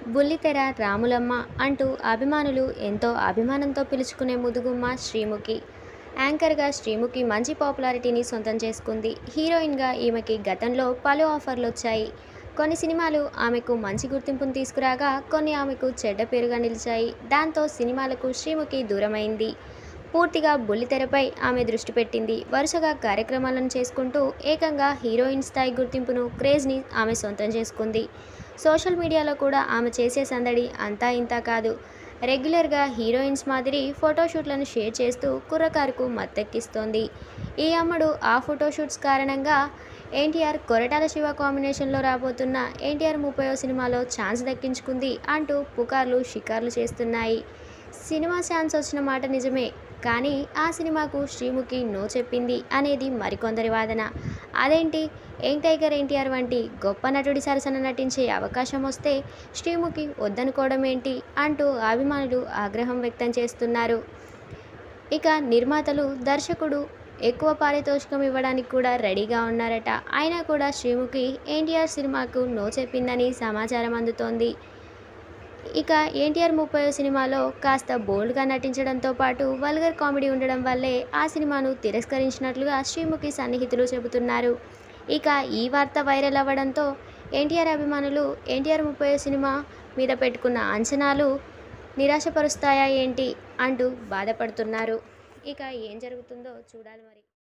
బుల్లితెర రాములమ్మ అంటూ అభిమానులు ఎంతో అభిమానంతో పిలుచుకునే ముదుగుమ్మ శ్రీముఖి యాంకర్గా శ్రీముఖి మంచి పాపులారిటీని సొంతం చేసుకుంది హీరోయిన్గా ఈమెకి గతంలో పలు ఆఫర్లు వచ్చాయి కొన్ని సినిమాలు ఆమెకు మంచి గుర్తింపును తీసుకురాగా కొన్ని ఆమెకు చెడ్డ పేరుగా నిలిచాయి దాంతో సినిమాలకు శ్రీముఖి దూరమైంది పూర్తిగా బుల్లితెరపై ఆమె దృష్టి పెట్టింది వరుసగా కార్యక్రమాలను చేసుకుంటూ ఏకంగా హీరోయిన్ స్థాయి గుర్తింపును క్రేజ్ని ఆమె సొంతం చేసుకుంది సోషల్ మీడియాలో కూడా ఆమె చేసే సందడి అంతా ఇంతా కాదు రెగ్యులర్గా హీరోయిన్స్ మాదిరి ఫోటోషూట్లను షేర్ చేస్తూ కుర్రకారుకు మత్తెక్కిస్తోంది ఈ అమ్మడు ఆ ఫోటోషూట్స్ కారణంగా ఎన్టీఆర్ కొరటాల శివ కాంబినేషన్లో రాబోతున్న ఎన్టీఆర్ ముప్పయో సినిమాలో ఛాన్స్ దక్కించుకుంది అంటూ పుకార్లు షికార్లు చేస్తున్నాయి సినిమా ఛాన్స్ వచ్చిన మాట నిజమే కానీ ఆ సినిమాకు శ్రీముఖి నో చెప్పింది అనేది మరికొందరి వాదన అదేంటి యంగ్ టైగర్ ఎన్టీఆర్ వంటి గొప్ప నటుడి సరసన నటించే అవకాశం వస్తే శ్రీముఖి వద్దనుకోవడం ఏంటి అంటూ అభిమానులు ఆగ్రహం వ్యక్తం చేస్తున్నారు ఇక నిర్మాతలు దర్శకుడు ఎక్కువ పారితోషికం ఇవ్వడానికి కూడా రెడీగా ఉన్నారట అయినా కూడా శ్రీముఖి ఎన్టీఆర్ సినిమాకు నో చెప్పిందని సమాచారం అందుతోంది ఇక ఎన్టీఆర్ ముప్పై సినిమాలో కాస్త బోల్డ్గా నటించడంతో పాటు వల్గర్ కామెడీ ఉండడం వల్లే ఆ సినిమాను తిరస్కరించినట్లుగా శ్రీముఖి సన్నిహితులు చెబుతున్నారు ఇక ఈ వార్త వైరల్ అవ్వడంతో ఎన్టీఆర్ అభిమానులు ఎన్టీఆర్ ముప్పై సినిమా మీద పెట్టుకున్న అంచనాలు నిరాశపరుస్తాయా ఏంటి అంటూ బాధపడుతున్నారు ఇక ఏం జరుగుతుందో చూడాలి మరి